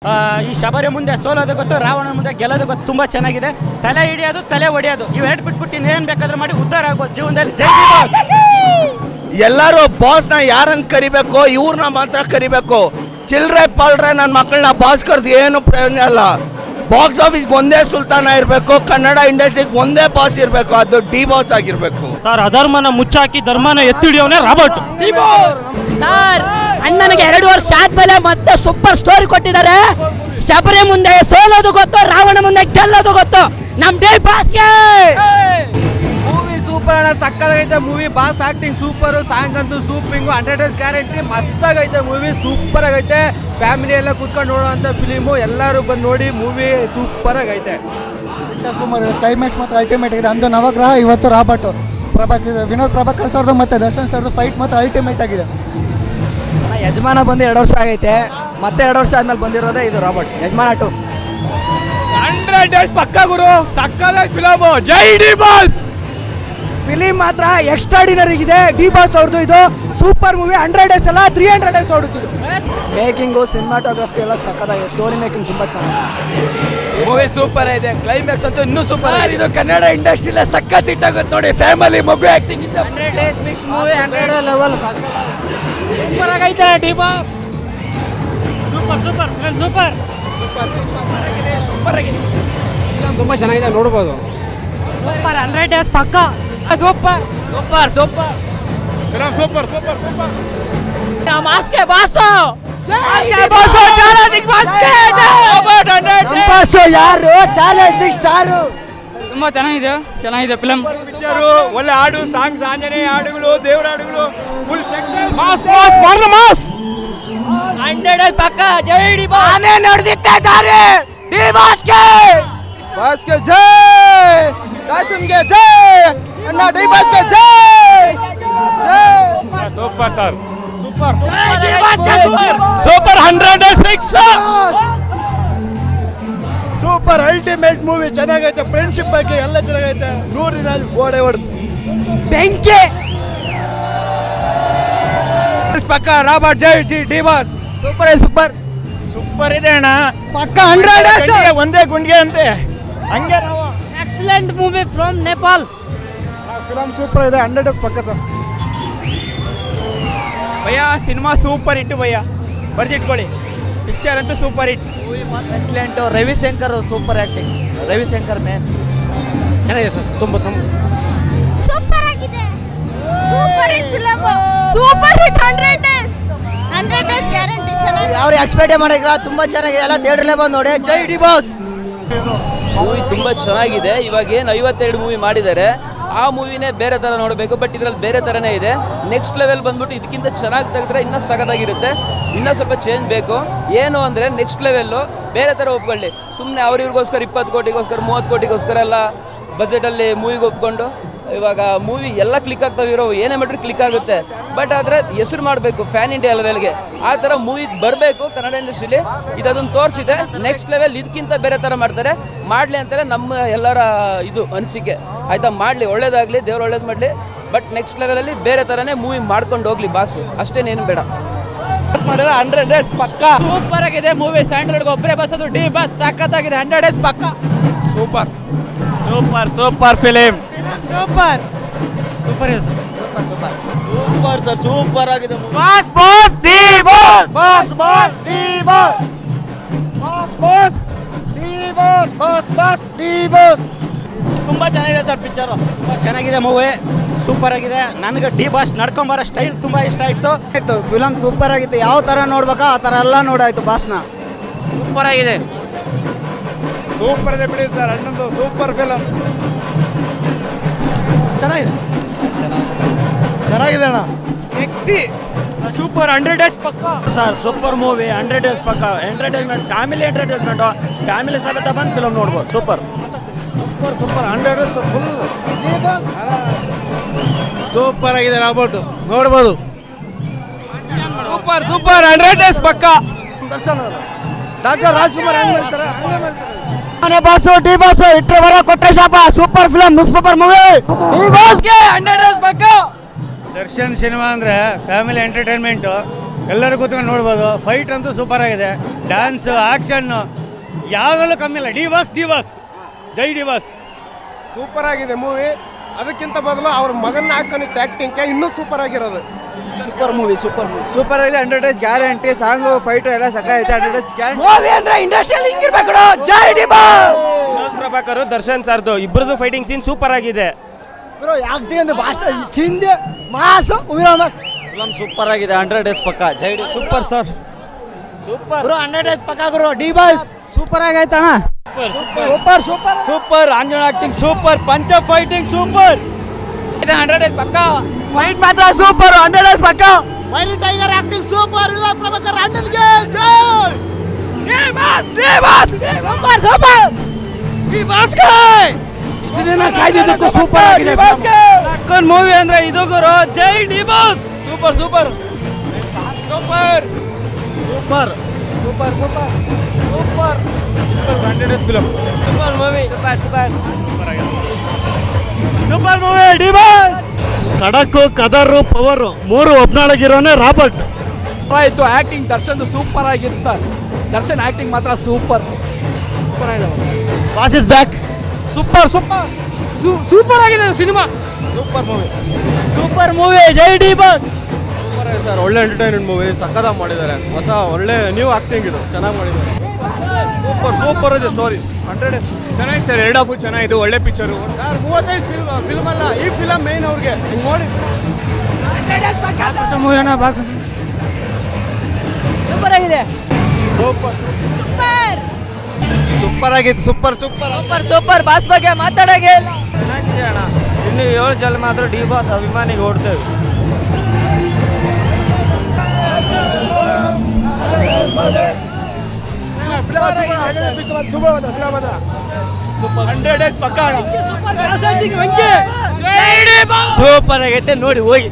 ಆ, ಈ ಶಬರಿ ಮುಂದೆ ಸೋಲೋದು ಗೊತ್ತು ರಾವಣ ಮುಂದೆ ಗೆಲ್ಲೋದು ಗೊತ್ತು ತುಂಬ ಚೆನ್ನಾಗಿದೆ ತಲೆ ಹಿಡಿಯೋದು ತಲೆ ಹೊಡೆಯೋದು ಇವೆರಡು ಬಿಟ್ಬಿಟ್ಟು ಇನ್ನೇನು ಬೇಕಾದ್ರೂ ಮಾಡಿ ಉದ್ಧಾರ ಆಗ್ಬೋದು ಜೀವನದಲ್ಲಿ ಜೈ ಬಾಸ್ ಎಲ್ಲರೂ ಬಾಸ್ನ ಯಾರನ್ನ ಕರಿಬೇಕು ಇವ್ರನ್ನ ಮಾತ್ರ ಕರಿಬೇಕು ಚಿಲ್ರೆ ಪಾಲ್ರೆ ನನ್ನ ಮಕ್ಕಳನ್ನ ಬಾಸ್ ಕರೆದು ಏನು ಪ್ರಯೋಜನ ಇಲ್ಲ ಬಾಕ್ಸ್ ಆಫೀಸ್ಗೆ ಒಂದೇ ಸುಲ್ತಾನ ಇರಬೇಕು ಕನ್ನಡ ಇಂಡಸ್ಟ್ರಿಗೆ ಒಂದೇ ಬಾಸ್ ಇರಬೇಕು ಅದು ಡಿ ಬಾಸ್ ಆಗಿರಬೇಕು ಸರ್ ಅಧರ್ಮನ ಮುಚ್ಚಾಕಿ ಧರ್ಮನ ಎತ್ತಿಡಿಯೋನೆ ರಾಬರ್ಟ್ ಸರ್ ಅಣ್ಣನಿಗೆ ಎರಡು ವರ್ಷ ಆದ್ಮೇಲೆ ಮತ್ತೆ ಸೂಪರ್ ಸ್ಟೋರಿ ಕೊಟ್ಟಿದ್ದಾರೆ ಶಬರಿ ಮುಂದೆ ಸೋಲೋದು ಗೊತ್ತು ರಾವಣ ಮುಂದೆ ಗೆಲ್ಲೋದು ಗೊತ್ತು ನಮ್ ಡಿ ಬಾಸ್ಗೆ ಮೂವಿ ಸೂಪರ್ ಅಣ್ಣ ಸಕ್ಕತ್ತಾಗೈತೆ movie boss acting super song ಅಂತೂ ಸೂಪಿಂಗು ಹಂಡ್ರೆಡ್ ಡೇಸ್ ಗ್ಯಾರಂಟಿ ಮಸ್ತಾಗೈತೆ ಮೂವಿ ಸೂಪರ್ ಆಗೈತೆ ಫ್ಯಾಮಿಲಿ ಎಲ್ಲ ಕುತ್ಕೊಂಡು ನೋಡೋಂಥ ಫಿಲಿಮು ಎಲ್ಲರೂ ಬಂದು ನೋಡಿ ಮೂವಿ ಸೂಪರ್ ಆಗೈತೆ ಸುಮಾರು ಕ್ಲೈಮ್ಯಾಕ್ಸ್ ಮಾತ್ರ ಅಲ್ಟಿಮೇಟ್ ಇದೆ ಅಂದು ನವಗ್ರಹ ಇವತ್ತು ರಾಬರ್ಟ್ ಪ್ರಭಾಕರ್ ವಿನೋದ್ ಪ್ರಭಾಕರ್ ಸರ್ದು ಮತ್ತೆ ದರ್ಶನ್ ಸರ್ದು ಫೈಟ್ ಮಾತ್ರ ಅಲ್ಟಿಮೇಟ್ ಆಗಿದೆ ಯಜಮಾನ ಬಂದು ಎರಡು ವರ್ಷ ಆಗೈತೆ ಮತ್ತೆ ಎರಡು ವರ್ಷ ಆದ್ಮೇಲೆ ಬಂದಿರೋದೇ ಇದು ರಾಬರ್ಟ್ ಯಜಮಾನ ಟು ಹಂಡ್ರೆಡ್ ಡೇಸ್ ಪಕ್ಕ ಗುರು ಸಕ್ಕತ್ತಾಗಿ ಫಿಲಮು ಜೈ ಡಿ ಬಾಸ್ ಫಿಲಿಮ್ ಮಾತ್ರ ಎಕ್ಸ್ಟ್ರಾಡಿನರಿ ಇದೆ ಡಿ ಬಾಸ್ ಅವ್ರದ್ದು ಇದು ಸೂಪರ್ ಮೂವಿ ಹಂಡ್ರೆಡ್ ಡೇಸ್ ಎಲ್ಲ ತ್ರೀ ಹಂಡ್ರೆಡ್ ಡೇಸ್ ಓಡುತ್ತಿದ್ದು ಮೇಕಿಂಗು ಸಿನಿಮಾಟೋಗ್ರಫಿ ಎಲ್ಲ ಸಕ್ಕತ್ತಾಗಿದೆ ಸ್ಟೋರಿ ಮೇಕಿಂಗ್ ತುಂಬ ಚೆನ್ನಾಗಿದೆ ಮೂವಿ ಸೂಪರ್ ಇದೆ ಕ್ಲೈಮ್ಯಾಕ್ಸ್ ಅಂತೂ ಇನ್ನೂ ಸೂಪರ್ ಇದು ಕನ್ನಡ ಇಂಡಸ್ಟ್ರಿಲೇ ಸಖತ್ ಇಟ್ಟಾಗುತ್ತೆ ನೋಡಿ ಫ್ಯಾಮಿಲಿ ಮಗು ಆಕ್ಟಿಂಗ್ ಇಂದ ಸೂಪರ್ ಆಗೈತೆ D boss super super super ತುಂಬ ಚೆನ್ನಾಗಿದೆ ನೋಡ್ಬೋದು ಸೂಪರ್ ಹಂಡ್ರೆಡ್ ಡೇಸ್ ಪಕ್ಕ ಸೂಪರ್ ಸೂಪರ್ ಸೂಪರ್ ಮಾಸ್ಗೆ ಬಾಸು ಯಾರು ಚಾಲೆಂಜಿಂಗ್ ಸ್ಟಾರು ತುಂಬ ಚೆನ್ನಾಗಿದೆ ಚೆನ್ನಾಗಿದೆ ಫಿಲಮ್ ಪಿಕ್ಚರು ಒಳ್ಳೆ ಹಾಡು ಸಾಂಗ್ಸ್ ಆಂಜನೇಯ ಹಾಡುಗಳು ದೇವರ ಹಾಡುಗಳು ಫುಲ್ ಮಾಸ್ ಮಾಸ್ ಮಾರ್ನ ಮಾಸ್ ಹಂಡ್ರೆಡ್ ಡೇಸ್ ಪಕ್ಕ ಜೈ ಡಿ ಬಾಸ್ ಆನೆ ನಡೆದಿದ್ದಾರೆ ಡಿ ಬಾಸ್ಗೆ ಬಾಸ್ಗೆ ಜೈ ಕಾಸನ್ಗೆ ಜೈ ಅಣ್ಣ ಡಿ ಬಾಸ್ಗೆ ಜೈ ಸೂಪರ್ ಸರ್ ಡಿ ಬಾಸ್ಗೆ super hundred days fix super ultimate movie ಚೆನ್ನಾಗೈತೆ ಫ್ರೆಂಡ್ಶಿಪ್ ಬಗ್ಗೆ ಎಲ್ಲ ಚೆನ್ನಾಗೈತೆ ನೂರಿನ ಓಡೆ ಹೊಡೆದು ಬೆಂಕಿ ಪಕ್ಕ ರಾಬರ್ಟ್ ಜೈ ಜಿ D boss super super super ಇದೆ ಅಣ್ಣ ಪಕ್ಕ ಹಂಡ್ರೆಡ್ ಗಂಡಿಗೆ ಒಂದೇ ಗುಂಡಿಗೆ ಅಂತೆ ಹಂಗೆ ನಾವು excellent movie from Nepal film super ಇದೆ ಹಂಡ್ರೆಡ್ ಡೇಸ್ ಪಕ್ಕ ಸರ್ ಭಯ್ಯ ಸಿನಿಮಾ ಸೂಪರ್ ಹಿಟ್ ಭಯ್ಯ ಬರ್ದಿಟ್ಕೊಳ್ಳಿ ಪಿಕ್ಚರ್ ಅಂತೂ super hit excellent Ravishankar super acting Ravishankar ಮೇನ್ ಚೆನ್ನಾಗಿದೆ ಸರ್ ತುಂಬ ತುಂಬ ಸೂಪರ್ ಆಗಿದೆ super hit film super hit hundred days hundred days guarantee ಚೆನ್ನಾಗಿ ಅವ್ರು ಎಕ್ಸ್ಪೆಕ್ಟೇ ಮಾಡಿಲ್ಲ ತುಂಬ ಚೆನ್ನಾಗಿದೆ ಎಲ್ಲ ಥಿಯೇಟ್ರಲ್ಲೇ ಬಂದು ನೋಡಿ ಜೈ ಡಿ ಬಾಸ್ ಮೂವಿ ತುಂಬ ಚೆನ್ನಾಗಿದೆ ಇವಾಗ ಏನು ಐವತ್ತೆರಡು ಮೂವಿ ಮಾಡಿದ್ದಾರೆ ಆ ಮೂವಿನೇ ಬೇರೆ ಥರ ನೋಡಬೇಕು ಬಟ್ ಇದರಲ್ಲಿ ಬೇರೆ ಥರನೇ ಇದೆ ನೆಕ್ಸ್ಟ್ ಲೆವೆಲ್ ಬಂದ್ಬಿಟ್ಟು ಇದಕ್ಕಿಂತ ಚೆನ್ನಾಗಿ ತೆಗೆದ್ರೆ ಇನ್ನೂ ಸಖತ್ತಾಗಿರುತ್ತೆ ಇನ್ನೂ ಸ್ವಲ್ಪ ಚೇಂಜ್ ಬೇಕು ಏನು ಅಂದರೆ ನೆಕ್ಸ್ಟ್ ಲೆವೆಲ್ಲು ಬೇರೆ ಥರ ಒಪ್ಕೊಳ್ಳಿ ಸುಮ್ಮನೆ ಅವ್ರಿವ್ರಿಗೋಸ್ಕರ ಇಪ್ಪತ್ತು ಕೋಟಿಗೋಸ್ಕರ ಮೂವತ್ತು ಕೋಟಿಗೋಸ್ಕರ ಎಲ್ಲ ಬಜೆಟಲ್ಲಿ ಮೂವಿಗೆ ಒಪ್ಕೊಂಡು ಇವಾಗ ಮೂವಿ ಎಲ್ಲ ಕ್ಲಿಕ್ ಆಗ್ತಾವೆ ಇರೋ ಏನೇ ಮಾಡಿದ್ರು ಕ್ಲಿಕ್ ಆಗುತ್ತೆ ಬಟ್ ಆದರೆ ಹೆಸರು ಮಾಡಬೇಕು ಫ್ಯಾನ್ ಇಂಡಿಯಾ ಲೆವೆಲ್ಗೆ ಆ ಥರ ಮೂವಿ ಬರಬೇಕು ಕನ್ನಡ ಇಂಡಸ್ಟ್ರಿಲಿ ಇದದನ್ನು ತೋರಿಸಿದೆ ನೆಕ್ಸ್ಟ್ ಲೆವೆಲ್ ಇದಕ್ಕಿಂತ ಬೇರೆ ಥರ ಮಾಡ್ತಾರೆ ಮಾಡಲಿ ಅಂತಾರೆ ನಮ್ಮ ಎಲ್ಲರ ಇದು ಅನಿಸಿಕೆ ಆಯಿತಾ ಮಾಡಲಿ ಒಳ್ಳೇದಾಗಲಿ ದೇವ್ರು ಒಳ್ಳೇದು ಮಾಡಲಿ ಬಟ್ ನೆಕ್ಸ್ಟ್ ಲೆವೆಲಲ್ಲಿ ಬೇರೆ ಥರನೇ ಮೂವಿ ಮಾಡ್ಕೊಂಡು ಹೋಗ್ಲಿ ಬಾಸು ಅಷ್ಟೇನೇನು ಬೇಡ ಮಾಡಿದ್ರೆ ಹಂಡ್ರೆಡ್ ಡೇಸ್ ಪಕ್ಕ ಸೂಪರ್ ಆಗಿದೆ ಮೂವಿ ಸ್ಯಾಂಡಲ್ಗೆ ಒಬ್ಬರೇ ಬಸ್ ಅದು ಡಿ ಬಸ್ ಸಖತ್ತಾಗಿದೆ ಹಂಡ್ರೆಡ್ ಡೇಸ್ ಪಕ್ಕ super super super film super super super sir super ಆಗಿದೆ boss boss D boss boss boss D boss boss boss D boss boss boss D boss ತುಂಬ ಚೆನ್ನಾಗಿದೆ sir picture ತುಂಬ ಚೆನ್ನಾಗಿದೆ movie super ಆಗಿದೆ ನನಗೆ D boss ನಡ್ಕೊಂಬರೋ style ತುಂಬ ಇಷ್ಟ ಆಯಿತು ಆಯ್ತು ಫಿಲಮ್ ಸೂಪರ್ ಆಗಿತ್ತು ಯಾವ ಥರ ನೋಡ್ಬೇಕಾ ಆ ಥರ ಎಲ್ಲ ನೋಡಾಯ್ತು ಬಾಸ್ನ ಸೂಪರ್ ಆಗಿದೆ ಸೂಪರ್ ಇದೆ ಬಿಡಿ ಸರ್ ಅಣ್ಣಂದು ಸೂಪರ್ ಫಿಲಮ್ ಚೆನ್ನಾಗಿದೆ ಚೆನ್ನಾಗಿದೆ ಅಣ್ಣ ಸೆಕ್ಸಿ ಸೂಪರ್ ಹಂಡ್ರೆಡ್ ಡೇಸ್ ಪಕ್ಕ sir super movie hundred days ಪಕ್ಕ ಎಂಟರ್ಟೈನ್ಮೆಂಟ್ ಫ್ಯಾಮಿಲಿ ಎಂಟರ್ಟೈನ್ಮೆಂಟು ಫ್ಯಾಮಿಲಿ ಸಮೇತ ಬಂದು ಫಿಲಮ್ ನೋಡ್ಬೋದು super super super hundred days full super ಆಗಿದೆ ರಾಬರ್ಟ್ ನೋಡ್ಬೋದು ಸೂಪರ್ ಸೂಪರ್ ಹಂಡ್ರೆಡ್ ಡೇಸ್ ಪಕ್ಕ ದರ್ಶನ್ ಡಾಕ್ಟರ್ ರಾಜ್ಕುಮಾರ್ ಹೆಂಗ್ ಮಾಡ್ತಾರೆ ಹಂಗೆ ಮಾಡ್ತಾರೆ ಮನೆ ಬಾಸು ಡಿ ಬಾಸು ಇಟ್ರೆ ಬರೋ ಕೊಟ್ಟೆ ಶಾಪ super film super movie D ಬಾಸ್ಗೆ ಹಂಡ್ರೆಡ್ ಡೇಸ್ ಪಕ್ಕ ದರ್ಶನ್ ಸಿನಿಮಾ ಅಂದ್ರೆ ಫ್ಯಾಮಿಲಿ ಎಂಟರ್ಟೈನ್ಮೆಂಟು ಎಲ್ಲರೂ ಕೂತ್ಕೊಂಡು ನೋಡ್ಬೋದು ಫೈಟ್ ಅಂತೂ ಸೂಪರ್ ಆಗಿದೆ ಡ್ಯಾನ್ಸ್ ಆಕ್ಷನ್ ಯಾವಾಗಲೂ ಕಮ್ಮಿ ಇಲ್ಲ ಡಿ ಬಾಸ್ ಡಿ ಬಾಸ್ ಜೈ ಡಿ ಬಾಸ್ ಸೂಪರ್ ಆಗಿದೆ ಮೂವಿ ಅದಕ್ಕಿಂತ ಮೊದಲು ಅವ್ರ ಮಗನ್ನ ಹಾಕೊಂಡಿದ್ದ ಆ್ಯಕ್ಟಿಂಗ್ಗೆ ಇನ್ನೂ ಸೂಪರ್ ಆಗಿರೋದು super movie super movie super ಆಗಿದೆ hundred days guarantee song fight ಎಲ್ಲ ಸಕ್ಕೈತೆ ಹಂಡ್ರೆಡ್ ಡೇಸ್ ಗ್ಯಾರಂಟಿ ಮೂವಿ ಅಂದ್ರೆ ಇಂಡಸ್ಟ್ರಿಯಲ್ಲಿ ಹಿಂಗಿರ್ಬೇಕು ಜೈ ಡಿ ಬಾಸ್ ಪ್ರಭಾಕರ್ ದರ್ಶನ್ ಸರ್ದು ಇಬ್ಬರದು ಫೈಟಿಂಗ್ ಸೀನ್ ಸೂಪರ್ ಆಗಿದೆ ಬ್ರೋ ಆಕ್ಟಿಂಗ್ ಅಂದ್ರೆ ಭಾಷೆ ಚಿಂದೆ ಮಾಸು ಉಯಿರೋ ಮಾಸ್ ಫಿಲಮ್ ಸೂಪರ್ ಆಗಿದೆ ಹಂಡ್ರೆಡ್ ಡೇಸ್ ಪಕ್ಕ ಜೈ D super sir super bro hundred days ಪಕ್ಕ ಗುರು ಡಿ ಬಾಸ್ ಸೂಪರ್ ಆಗೈತಣ್ಣ ಸೂಪರ್ ಸೂಪರ್ ಸೂಪರ್ ಆಂಜನ ಆಕ್ಟಿಂಗ್ ಸೂಪರ್ ಪಂಚ ಫೈಟಿಂಗ್ ಸೂಪರ್ ಹಂಡ್ರೆಡ್ ಡೇಸ್ ಪಕ್ಕ ಫೈಟ್ ಮಾತ್ರ ಸೂಪರ್ ಹಂಡ್ರೆಡ್ ಡೇಸ್ ಪಕ್ಕ ವೈರಿ tiger acting super Vinod Prabhakar ಅಣ್ಣನ್ಗೆ ಜೈ D boss D boss super super D ಬಾಸ್ಗೆ ಇಷ್ಟು ದಿನ ಕಾಯ್ದಿದ್ದಕ್ಕೂ ಸೂಪರ್ ಆಗಿದೆ ಅಕ್ಕನ್ ಮೂವಿ ಅಂದ್ರೆ ಇದು ಗುರು ಜೈ D boss super super super super super super super hundred days film super movie super super super movie D boss ಖಡಕ್ಕು ಕದರು ಪವರು ಮೂರು ಒಬ್ನಾಳಗಿರೋನೆ ರಾಬರ್ಟ್ ಆಯ್ತು ಆಕ್ಟಿಂಗ್ ದರ್ಶನ್ ಸೂಪರ್ ಆಗಿದೆ ಸರ್ ದರ್ಶನ್ ಆಕ್ಟಿಂಗ್ ಮಾತ್ರ ಸೂಪರ್ ಸೂಪರ್ ಆಗಿದೆ boss is back super super super ಆಗಿದೆ cinema super movie super movie ಜೈ ಡಿ ಬಾಸ್ ಸೂಪರ್ ಆಗಿದೆ ಸರ್ ಒಳ್ಳೆ ಎಂಟರ್ಟೈನ್ಮೆಂಟ್ ಮೂವಿ ಸಕ್ಕದಾಗಿ ಮಾಡಿದ್ದಾರೆ ಹೊಸ ಒಳ್ಳೆ ನ್ಯೂ ಆಕ್ಟಿಂಗ್ ಇದು ಚೆನ್ನಾಗಿ ಮಾಡಿದ್ದಾರೆ ಸೂಪರ್ ಸೂಪರ್ ಇದೆ ಸ್ಟೋರಿ ಹಂಡ್ರೆಡ್ ಚೆನ್ನಾಗಿದೆ ಸರ್ ಎರಡು ಹಾಫು ಚೆನ್ನಾಗಿದೆ ಒಳ್ಳೆ ಪಿಕ್ಚರು ಮೂವತ್ತೈದು ಫಿಲ್ಮ್ ಫಿಲ್ಮ್ ಅಲ್ಲ ಈ ಫಿಲಮ್ ಮೇನ್ ಅವ್ರಿಗೆ ಹಿಂಗೆ ನೋಡಿ ಸೂಪರ್ ಆಗಿದೆ ಸೂಪರ್ ಸೂಪರ್ ಆಗಿತ್ತು super super super super boss ಬಗ್ಗೆ ಮಾತಾಡೋಕೆ ಇಲ್ಲ ಇನ್ನು ಏಳು ಜನ ಮಾತ್ರ ಡಿ ಬಾಸ್ ಅಭಿಮಾನಿಗೆ ಓಡ್ತೇವೆ ಹಂಡ್ರೆಡ್ ಡೇಸ್ ಪಕ್ಕ ಸೂಪರ್ ಆಗೈತೆ ನೋಡಿ ಹೋಗಿ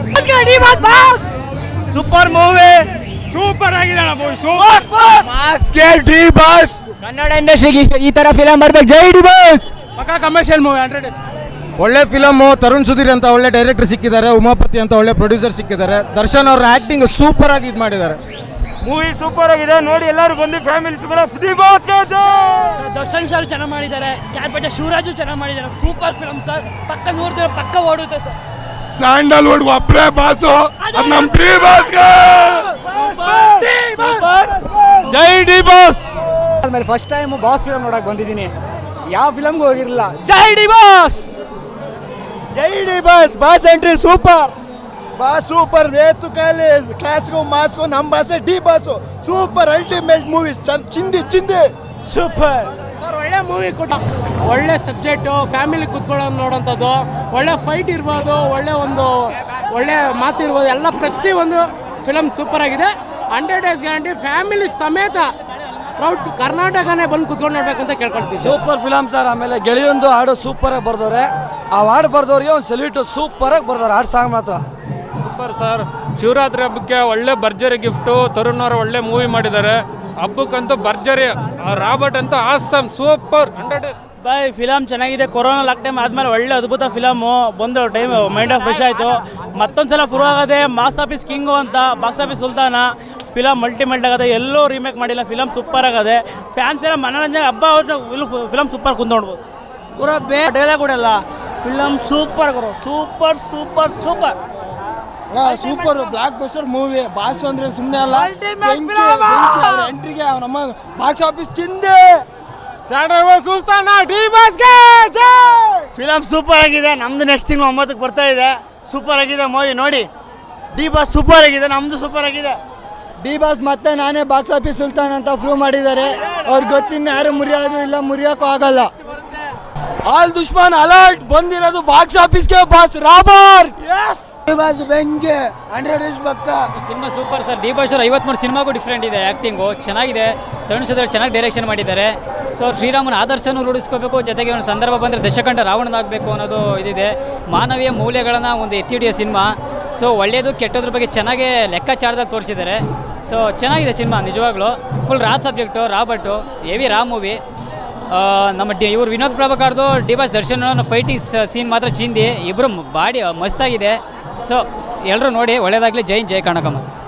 ಸೂಪರ್ ಮೂವಿ ಸೂಪರ್ ಆಗಿದೆ ಅಣ್ಣ ಮೂವಿ ಬಾಸ್ಗೆ ಡಿ ಬಾಸ್ ಕನ್ನಡ ಇಂಡಸ್ಟ್ರಿಗೆ ಈ ತರ ಫಿಲಂ ಬರ್ಬೇಕು ಜೈ ಡಿ ಬಾಸ್ ಪಕ್ಕ ಕಮರ್ಷಿಯಲ್ ಮೂವಿ ಹಂಡ್ರೆಡ್ ಒಳ್ಳೆ ಫಿಲಮು ತರುಣ್ ಸುಧೀರ್ ಅಂತ ಒಳ್ಳೆ ಡೈರೆಕ್ಟರ್ ಸಿಕ್ಕಿದ್ದಾರೆ ಉಮಾಪತಿ ಅಂತ ಒಳ್ಳೆ ಪ್ರೊಡ್ಯೂಸರ್ ಸಿಕ್ಕಿದ್ದಾರೆ ದರ್ಶನ್ ಅವ್ರ ಆಕ್ಟಿಂಗ್ ಸೂಪರ್ ಆಗಿ ಇದು ಮಾಡಿದ್ದಾರೆ ಮೂವಿ ಸೂಪರ್ ಆಗಿದೆ ನೋಡಿ ಎಲ್ಲರೂ ಬಂದು ಫ್ಯಾಮಿಲೀಸ್ ಕೂಡ ಡಿ ಬಾಸ್ಗೆ ದರ್ಶನ್ ಸರ್ ಚೆನ್ನಾಗಿ ಮಾಡಿದ್ದಾರೆ ಕ್ಯಾರ್ಪೇಟೆ ಶಿವರಾಜು ಚೆನ್ನಾಗಿ ಮಾಡಿದ್ದಾರೆ ಸೂಪರ್ ಫಿಲಮ್ ಸರ್ ಪಕ್ಕ ನೋಡ್ತೀರ ಪಕ್ಕ ಓಡುತ್ತೆ ಸರ್ ಸ್ಯಾಂಡಲ್ವುಡ್ ಒಬ್ಬರೇ ಬಾಸು ಅದು ನಮ್ಮ ಡಿ ಬಾಸ್ಗೆ ಜೈ ಡಿ ಬಾಸ್ ಆದ್ಮೇಲೆ ಫಸ್ಟ್ ಟೈಮ್ ಬಾಸ್ ಫಿಲಮ್ ನೋಡಕ್ ಬಂದಿದ್ದೀನಿ ಯಾವ ಫಿಲಮ್ಗೂ ಹೋಗಿರಲಿಲ್ಲ ಜೈ ಡಿ ಬಾಸ್ ಜೈ D boss boss entry super boss super ವೇತು ಕಾಲಿ ಕ್ಲಾಸ್ಗೂ ಮಾಸ್ಗೂ ನಮ್ಮ ಭಾಷೆ D boss super ultimate movie ಚಿಂದಿ ಚಿಂದಿ ಸೂಪರ್ ಸರ್ ಒಳ್ಳೆ ಮೂವಿ ಕೊಟ್ಟು ಒಳ್ಳೆ ಸಬ್ಜೆಕ್ಟು ಫ್ಯಾಮಿಲಿ ಕುತ್ಕೊಳ್ಳೋದು ನೋಡೋಂಥದ್ದು ಒಳ್ಳೆ ಫೈಟ್ ಇರ್ಬೋದು ಒಳ್ಳೆ ಒಂದು ಒಳ್ಳೆ ಮಾತು ಇರ್ಬೋದು ಎಲ್ಲ ಪ್ರತಿಯೊಂದು ಫಿಲಮ್ ಸೂಪರ್ ಆಗಿದೆ ಹಂಡ್ರೆಡ್ ಡೇಸ್ ಗ್ಯಾರಂಟಿ ಫ್ಯಾಮಿಲಿ ಸಮೇತ ಪ್ರೌಡ್ ಕರ್ನಾಟಕನೇ ಬಂದು ಕುತ್ಕೊಂಡು ನೋಡ್ಬೇಕಂತ ಕೇಳ್ಕೊಳ್ತೀವಿ ಸೂಪರ್ ಫಿಲಮ್ ಸರ್ ಆಮೇಲೆ ಗೆಳೆಯೊಂದು ಹಾಡು ಸೂಪರ್ ಆಗಿ ಬರ್ದವ್ರೆ ಆ ಹಾಡು ಬರ್ದವ್ರಿಗೆ ಒಂದು ಸಲ್ಯೂಟು ಸೂಪರ್ ಆಗಿ ಬರ್ದವ್ರೆ ಹಾಡು ಸಾಂಗ್ ಮಾತ್ರ ಸೂಪರ್ ಸರ್ ಶಿವರಾತ್ರಿ ಹಬ್ಬಕ್ಕೆ ಒಳ್ಳೆ ಭರ್ಜರಿ ಗಿಫ್ಟು ತರುಣ್ ಅವರು ಒಳ್ಳೆ ಮೂವಿ ಮಾಡಿದ್ದಾರೆ ಹಬ್ಬಕ್ಕಂತೂ ಭರ್ಜರಿ ರಾಬರ್ಟ್ ಅಂತೂ ಆಸಮ್ ಸೂಪರ್ ಹಂಡ್ರೆಡ್ ಡೇಸ್ ಬಾಯ್ ಫಿಲಮ್ ಚೆನ್ನಾಗಿದೆ ಕೊರೋನಾ ಲಾಕ್ ಟೈಮ್ ಆದ್ಮೇಲೆ ಒಳ್ಳೆ ಅದ್ಭುತ ಫಿಲಮು ಬಂದು ಟೈಮ್ ಮೈಂಡ್ ಆಫ್ ಫ್ರೆಶ್ ಆಯಿತು ಮತ್ತೊಂದ್ಸಲ ಶುರು ಆಗದೆ ಮಾಸ್ ಆಫೀಸ್ ಕಿಂಗು ಅಂತ ಬಾಕ್ಸ್ ಆಫೀಸ್ ಸುಲ್ತಾನ ಫಿಲಮ್ ಮಲ್ಟಿಮೆಂಟ್ ಆಗದೆ ಎಲ್ಲೂ ರೀಮೇಕ್ ಮಾಡಿಲ್ಲ ಫಿಲಮ್ ಸೂಪರ್ ಆಗದೆ ಫ್ಯಾನ್ಸ್ ಎಲ್ಲ ಮನೋರಂಜನೆ ಹಬ್ಬ ಫಿಲಮ್ ಸೂಪರ್ ಕುಂತ್ ನೋಡ್ಬೋದು ಪೂರ ಬೇ ಡೈಲಾಗ್ ಕೊಡಲ್ಲ ಫಿಲಮ್ ಸೂಪರ್ ಗುರು super super super super blockbuster movie boss ಅಂದ್ರೆ ಸುಮ್ಮನೆ ಅಲ್ಲ ಎಂಟ್ರಿಗೆ ನಮ್ಮ ಬಾಕ್ಸ್ ಆಫೀಸ್ ಚಿಂದೆ ಸುಲ್ತಾನ ಡಿ ಬಾಸ್ಗೆ ಫಿಲಮ್ ಸೂಪರ್ ಆಗಿದೆ ನಮ್ದು ನೆಕ್ಸ್ಟ್ ತಿಂಗಳು ಒಂಬತ್ತಕ್ಕೆ ಬರ್ತಾ ಇದೆ ಸೂಪರ್ ಆಗಿದೆ ಮೂವಿ ನೋಡಿ ಡಿ ಬಾಸ್ ಸೂಪರ್ ಆಗಿದೆ ನಮ್ದು ಸೂಪರ್ ಆಗಿದೆ ಡಿ ಬಾಸ್ ಮತ್ತೆ ನಾನೇ ಬಾಕ್ಸ್ ಆಫೀಸ್ ಸುಲ್ತಾನ್ ಅಂತ ಪ್ರೂವ್ ಮಾಡಿದ್ದಾರೆ ಅವ್ರಿಗೆ ಗೊತ್ತಿನ್ನ ಯಾರು ಮುರಿಯೋದು ಇಲ್ಲ ಮುರಿಯೋಕ್ಕೂ ಆಗಲ್ಲ ಆಲ್ ದುಶ್ಮನ್ ಅಲರ್ಟ್ ಬಂದಿರೋದು ಬಾಕ್ಸ್ ಆಫೀಸ್ಗೆ ಬಾಸ್ ರಾಬರ್ ಬಾಸ್ ಬೆಂಗೆ ಹಂಡ್ರೆಡ್ ಇಸ್ ಬಕ್ಕ cinema super sir D boss ಅವ್ರ ಐವತ್ಮೂರು ಸಿನಿಮಾಗೂ ಡಿಫ್ರೆಂಟ್ ಇದೆ ಆ್ಯಕ್ಟಿಂಗು ಚೆನ್ನಾಗಿದೆ ತರುಣ್ ಸುಧೀರ್ ಚೆನ್ನಾಗಿ ಡೈರೆಕ್ಷನ್ ಮಾಡಿದ್ದಾರೆ ಸೊ ಶ್ರೀರಾಮನ ಆದರ್ಶನೂ ರೂಢಿಸ್ಕೋಬೇಕು ಜೊತೆಗೆ ಒಂದು ಸಂದರ್ಭ ಬಂದರೆ ದಶಕಂಠ ರಾವಣನಾಗಬೇಕು ಅನ್ನೋದು ಇದಿದೆ ಮಾನವೀಯ ಮೌಲ್ಯಗಳನ್ನು ಒಂದು ಎತ್ತಿ ಹಿಡಿಯೋ ಸಿನಿಮಾ ಸೊ ಒಳ್ಳೆಯದು ಕೆಟ್ಟದ್ರ ಬಗ್ಗೆ ಚೆನ್ನಾಗೇ ಲೆಕ್ಕಾಚಾರದಲ್ಲಿ ತೋರಿಸಿದ್ದಾರೆ ಸೊ ಚೆನ್ನಾಗಿದೆ ಸಿನಿಮಾ ನಿಜವಾಗ್ಲೂ full raw subject Robert heavy raw movie ನಮ್ಮ ಡಿ ಇವ್ರು ವಿನೋದ್ ಪ್ರಭಾಕರ್ದು D boss Darshan fighting scene ಮಾತ್ರ ಚಿಂದಿ ಇಬ್ಬರು ಬಾಡಿ ಮಸ್ತಾಗಿದೆ ಸೊ ಎಲ್ಲರೂ ನೋಡಿ ಒಳ್ಳೆಯದಾಗಲಿ ಜೈ ಜೈ ಕನಕಮ್ಮ